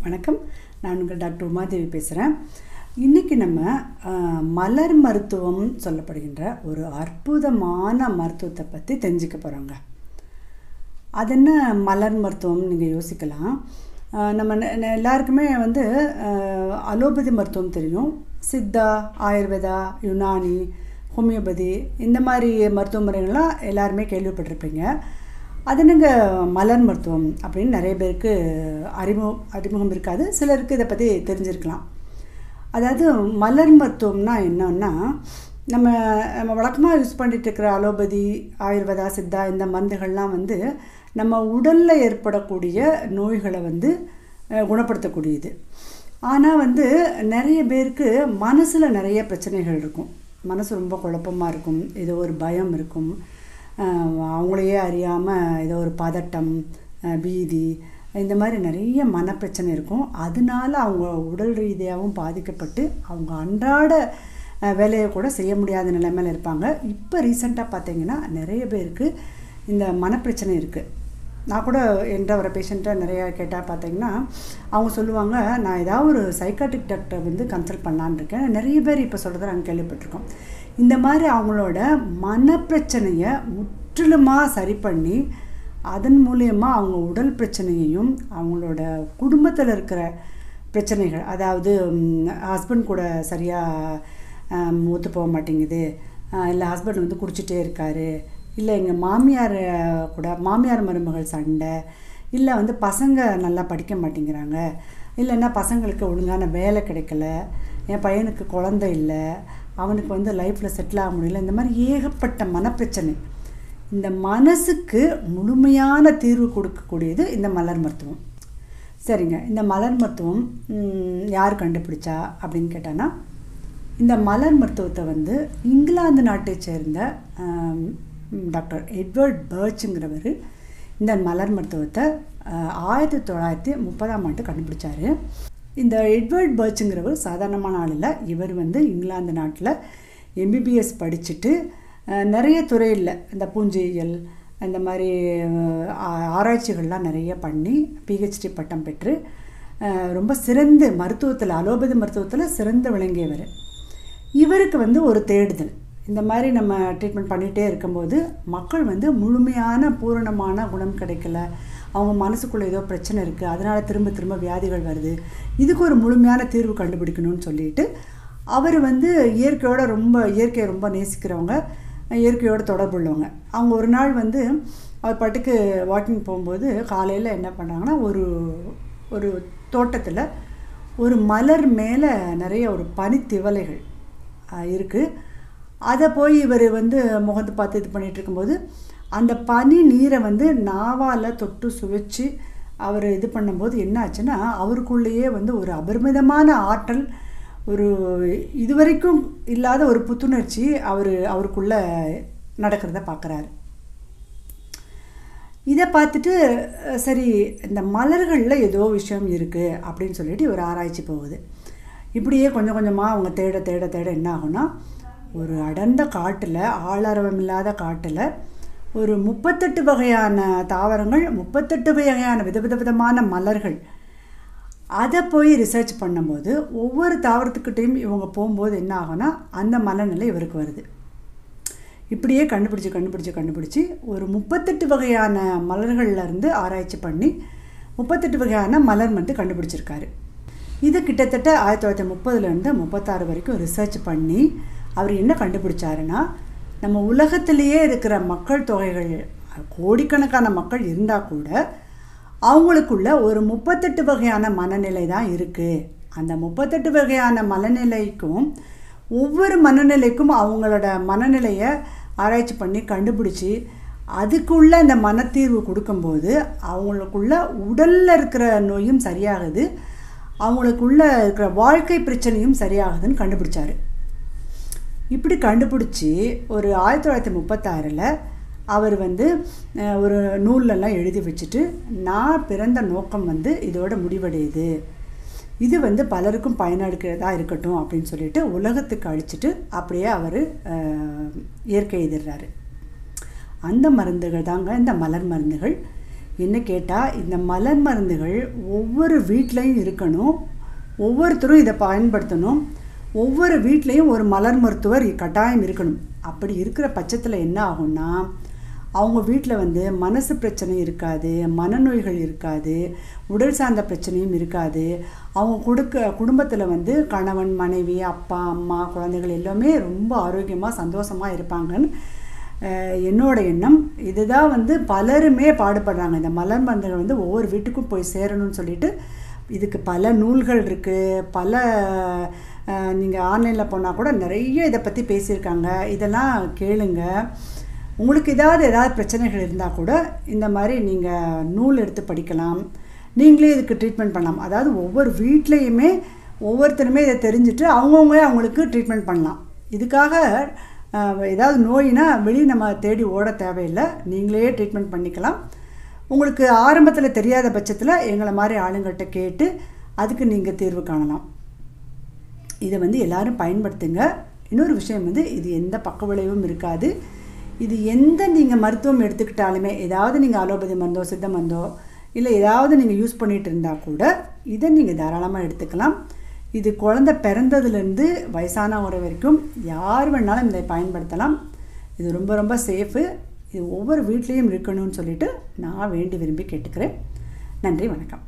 வணக்கம் நான் உங்கள் டாக்டர் உமாதேவி பேசுகிறேன் இன்றைக்கி நம்ம அஹ், மலர் மருத்துவம் சொல்லப்படுகின்ற ஒரு அற்புதமான மருத்துவத்தை பற்றி தெரிஞ்சுக்க போகிறோங்க அது என்ன மலர் மருத்துவம் நீங்கள் யோசிக்கலாம் அஹ், நம்ம நெ- நெ- எல்லாருக்குமே வந்து அஹ், அலோபதி மருத்துவம் தெரியும் சித்தா ஆயுர்வேதா யுனானி ஹோமியோபதி இந்த மாதிரி மருத்துவ முறைகள்லாம் எல்லாருமே கேள்விப்பட்டிருப்பீங்க அது என்னங்க மலர் மருத்துவம் அப்படின்னு நிறைய பேருக்கு அறிமுகம் அறிமுகம் இருக்காது சிலருக்கு இதை பற்றி தெரிஞ்சிருக்கலாம் அதாவது மலர் மருத்துவம்னா என்னன்னா நம்ம நம்ம வழக்கமாக யூஸ் பண்ணிட்டு இருக்கிற அலோபதி ஆயுர்வேதா சித்தா இந்த மருந்துகள்லாம் வந்து நம்ம உடலில் ஏற்படக்கூடிய நோய்களை வந்து அஹ், குணப்படுத்தக்கூடியது ஆனால் வந்து நிறைய பேருக்கு மனசில் நிறைய பிரச்சனைகள் இருக்கும் மனசு ரொம்ப குழப்பமாக இருக்கும் ஏதோ ஒரு பயம் இருக்கும் அஹ், அவங்களையே அறியாமல் ஏதோ ஒரு பதட்டம் அஹ், பீதி இந்த மாதிரி நிறைய மனப்பிரச்சனை இருக்கும் அதனால அவங்க உடல் ரீதியாகவும் பாதிக்கப்பட்டு அவங்க அன்றாட அஹ், வேலையை கூட செய்ய முடியாத நிலைமையில் இருப்பாங்க இப்போ ரீசெண்டாக பார்த்தீங்கன்னா நிறைய பேருக்கு இந்த மனப்பிரச்சனை இருக்குது நான் கூட என்ற ஒரு பேஷண்ட்டை நிறைய கேட்டால் பார்த்தீங்கன்னா அவங்க சொல்லுவாங்க நான் ஏதாவது ஒரு சைக்காட்ரிக் டாக்டரை வந்து கன்சல்ட் பண்ணலான்னு இருக்கேன் நிறைய பேர் இப்போ சொல்கிறத நாங்கள் கேள்விப்பட்டிருக்கோம் இந்த மாதிரி அவங்களோட மனப்பிரச்சனையை முற்றிலுமாக சரி பண்ணி அதன் மூலயமா அவங்க உடல் பிரச்சனையையும் அவங்களோட குடும்பத்தில் இருக்கிற பிரச்சனைகள் அதாவது ஹஸ்பண்ட் கூட சரியாக ஒத்து போக மாட்டேங்குது இல்லை ஹஸ்பண்ட் வந்து குடிச்சிட்டே இருக்காரு இல்லை எங்கள் மாமியார் அஹ், கூட மாமியார் மருமகள் சண்டை இல்லை வந்து பசங்க நல்லா படிக்க மாட்டேங்கிறாங்க இல்லைன்னா பசங்களுக்கு ஒழுங்கான வேலை கிடைக்கல என் பையனுக்கு குழந்தை இல்லை அவனுக்கு வந்து லைஃப்பில் செட்டில் ஆக முடியல இந்த மாதிரி ஏகப்பட்ட மனப்பிரச்சனை இந்த மனசுக்கு முழுமையான தீர்வு கொடுக்கக்கூடியது இந்த மலர் மருத்துவம் சரிங்க இந்த மலர் மருத்துவம் ம், யார் கண்டுபிடிச்சா அப்படின்னு கேட்டான்னா இந்த மலர் மருத்துவத்தை வந்து இங்கிலாந்து நாட்டை சேர்ந்த ஆம், டாக்டர் எட்வர்ட் பர்ச்சுங்கிறவர் இந்த மலர் மருத்துவத்தை ஆஹ், ஆயிரத்தி தொள்ளாயிரத்தி முப்பதாம் ஆண்டு கண்டுபிடிச்சாரு இந்த எட்வர்ட் பர்ச்சுங்கிறவர் சாதாரணமான ஆள் இல்லை இவர் வந்து இங்கிலாந்து நாட்டில் எம்பிபிஎஸ் படிச்சுட்டு அஹ், நிறைய துறையில் இந்த பூஞ்சையியல் இந்த மாதிரி அஹ், ஆ- ஆராய்ச்சிகள்லாம் நிறைய பண்ணி பிஹெச்டி பட்டம் பெற்று அஹ், ரொம்ப சிறந்து மருத்துவத்தில் அலோபதி மருத்துவத்தில் சிறந்து விளங்கியவர் இவருக்கு வந்து ஒரு தேடுதல் இந்த மாதிரி நம்ம ட்ரீட்மெண்ட் பண்ணிகிட்டே இருக்கும்போது மக்கள் வந்து முழுமையான பூரணமான குணம் கிடைக்கல அவங்க மனசுக்குள்ளே ஏதோ பிரச்சனை இருக்குது அதனால் திரும்ப திரும்ப வியாதிகள் வருது இதுக்கு ஒரு முழுமையான தீர்வு கண்டுபிடிக்கணும்னு சொல்லிட்டு அவர் வந்து இயற்கையோட ரொம்ப இயற்கையை ரொம்ப நேசிக்கிறவங்க இயற்கையோட தொடர்புள்ளவங்க அவங்க ஒரு நாள் வந்து அவர் பாட்டுக்கு வாக்கிங் போகும்போது காலையில் என்ன பண்ணாங்கன்னா ஒரு ஒரு தோட்டத்தில் ஒரு மலர் மேலே நிறைய ஒரு பனித்திவலைகள் இருக்குது அதை போய் இவர் வந்து முகத்தை பார்த்து இது பண்ணிட்டு இருக்கும்போது அந்த பனி நீரை வந்து நாவால் தொட்டு சுவைச்சு அவர் இது பண்ணும்போது என்ன ஆச்சுன்னா அவருக்குள்ளேயே வந்து ஒரு அபரிமிதமான ஆற்றல் ஒரு இதுவரைக்கும் இல்லாத ஒரு புத்துணர்ச்சி அவர் அவருக்குள்ளே நடக்கிறத பார்க்குறாரு இதை பார்த்துட்டு அஹ், சரி இந்த மலர்களில் ஏதோ விஷயம் இருக்குது அப்படின்னு சொல்லிட்டு ஒரு ஆராய்ச்சி போகுது இப்படியே கொஞ்சம் கொஞ்சமாக அவங்க தேட தேட தேட என்ன ஆகும்னா ஒரு அடர்ந்த காட்டில் ஆளரவம் இல்லாத காட்டில் ஒரு முப்பத்தெட்டு வகையான தாவரங்கள் முப்பத்தெட்டு வகையான விதவித விதமான மலர்கள் அதை போய் ரிசர்ச் பண்ணும்போது ஒவ்வொரு தாவரத்துக்கிட்டையும் இவங்க போகும்போது என்ன ஆகும்னா அந்த மனநிலை இவருக்கு வருது இப்படியே கண்டுபிடிச்சி கண்டுபிடிச்சி கண்டுபிடிச்சி ஒரு முப்பத்தெட்டு வகையான மலர்கள்ல இருந்து ஆராய்ச்சி பண்ணி முப்பத்தெட்டு வகையான மலர் வந்து கண்டுபிடிச்சிருக்காரு இது கிட்டத்தட்ட ஆயிரத்தி தொள்ளாயிரத்தி முப்பதுலேருந்து முப்பத்தாறு வரைக்கும் ரிசர்ச் பண்ணி அவர் என்ன கண்டுபிடிச்சாருன்னா நம்ம உலகத்திலேயே இருக்கிற மக்கள் தொகைகள் கோடிக்கணக்கான மக்கள் இருந்தால் கூட அவங்களுக்குள்ள ஒரு முப்பத்தெட்டு வகையான மனநிலை தான் இருக்குது அந்த முப்பத்தெட்டு வகையான மனநிலைக்கும் ஒவ்வொரு மனநிலைக்கும் அவங்களோட மனநிலையை ஆராய்ச்சி பண்ணி கண்டுபிடிச்சி அதுக்குள்ள அந்த மனத்தீர்வு கொடுக்கும்போது அவங்களுக்குள்ள உடலில் இருக்கிற நோயும் சரியாகுது அவங்களுக்குள்ள இருக்கிற வாழ்க்கை பிரச்சனையும் சரியாகுதுன்னு கண்டுபிடிச்சாரு இப்படி கண்டுபிடிச்சி ஒரு ஆயிரத்தி தொள்ளாயிரத்தி முப்பத்தாறில் அவர் வந்து அஹ், ஒரு நூல்லெல்லாம் எழுதி வச்சுட்டு நான் பிறந்த நோக்கம் வந்து இதோட முடிவடையுது இது வந்து பலருக்கும் பயனடுக்கிறதா இருக்கட்டும் அப்படின்னு சொல்லிட்டு உலகத்துக்கு அழிச்சிட்டு அப்படியே அவர் இயற்கை எதிர்றாரு அந்த மருந்துகள் தாங்க இந்த மலர் மருந்துகள் என்ன கேட்டால் இந்த மலர் மருந்துகள் ஒவ்வொரு வீட்லேயும் இருக்கணும் ஒவ்வொருத்தரும் இதை பயன்படுத்தணும் ஒவ்வொரு வீட்லேயும் ஒரு மலர் மருத்துவர் கட்டாயம் இருக்கணும் அப்படி இருக்கிற பட்சத்தில் என்ன ஆகும்னா அவங்க வீட்டில் வந்து மனசு பிரச்சனை இருக்காது மனநோய்கள் இருக்காது உடல் சார்ந்த பிரச்சனையும் இருக்காது அவங்க கொடுக்க குடும்பத்தில் வந்து கணவன் மனைவி அப்பா அம்மா குழந்தைகள் எல்லாமே ரொம்ப ஆரோக்கியமாக சந்தோஷமாக இருப்பாங்கன்னு என்னோட எண்ணம் இதுதான் வந்து பலருமே பாடுபடுறாங்க இந்த மலர் மருந்துகள் வந்து ஒவ்வொரு வீட்டுக்கும் போய் சேரணும்னு சொல்லிட்டு இதுக்கு பல நூல்கள் இருக்குது பல நீங்கள் ஆன்லைனில் போனால் கூட நிறைய இதை பற்றி பேசியிருக்காங்க இதெல்லாம் கேளுங்க உங்களுக்கு ஏதாவது ஏதாவது பிரச்சனைகள் இருந்தால் கூட இந்த மாதிரி நீங்கள் நூல் எடுத்து படிக்கலாம் நீங்களே இதுக்கு ட்ரீட்மெண்ட் பண்ணலாம் அதாவது ஒவ்வொரு வீட்லேயுமே ஒவ்வொருத்தருமே இதை தெரிஞ்சுட்டு அவங்கவுங்களே அவங்களுக்கு ட்ரீட்மெண்ட் பண்ணலாம் இதுக்காக ஏதாவது நோயினா வெளியே நம்ம தேடி ஓட தேவையில்லை நீங்களே ட்ரீட்மெண்ட் பண்ணிக்கலாம் உங்களுக்கு ஆரம்பத்தில் தெரியாத பட்சத்தில் எங்களை மாதிரி ஆளுங்கள்கிட்ட கேட்டு அதுக்கு நீங்கள் தீர்வு காணலாம் இதை வந்து எல்லோரும் பயன்படுத்துங்க இன்னொரு விஷயம் வந்து இது எந்த பக்க விளைவும் இருக்காது இது எந்த நீங்கள் மருத்துவம் எடுத்துக்கிட்டாலுமே ஏதாவது நீங்கள் அலோபதி மருந்தோ சித்த மருந்தோ இல்லை ஏதாவது நீங்கள் யூஸ் பண்ணிகிட்டு இருந்தால் கூட இதை நீங்கள் தாராளமாக எடுத்துக்கலாம் இது குழந்த பிறந்ததுலேருந்து வயசானவங்க வரைக்கும் யார் வேணாலும் இதை பயன்படுத்தலாம் இது ரொம்ப ரொம்ப சேஃபு இது ஒவ்வொரு வீட்லேயும் இருக்கணும்னு சொல்லிட்டு நான் வேண்டி விரும்பி கேட்டுக்கிறேன் நன்றி வணக்கம்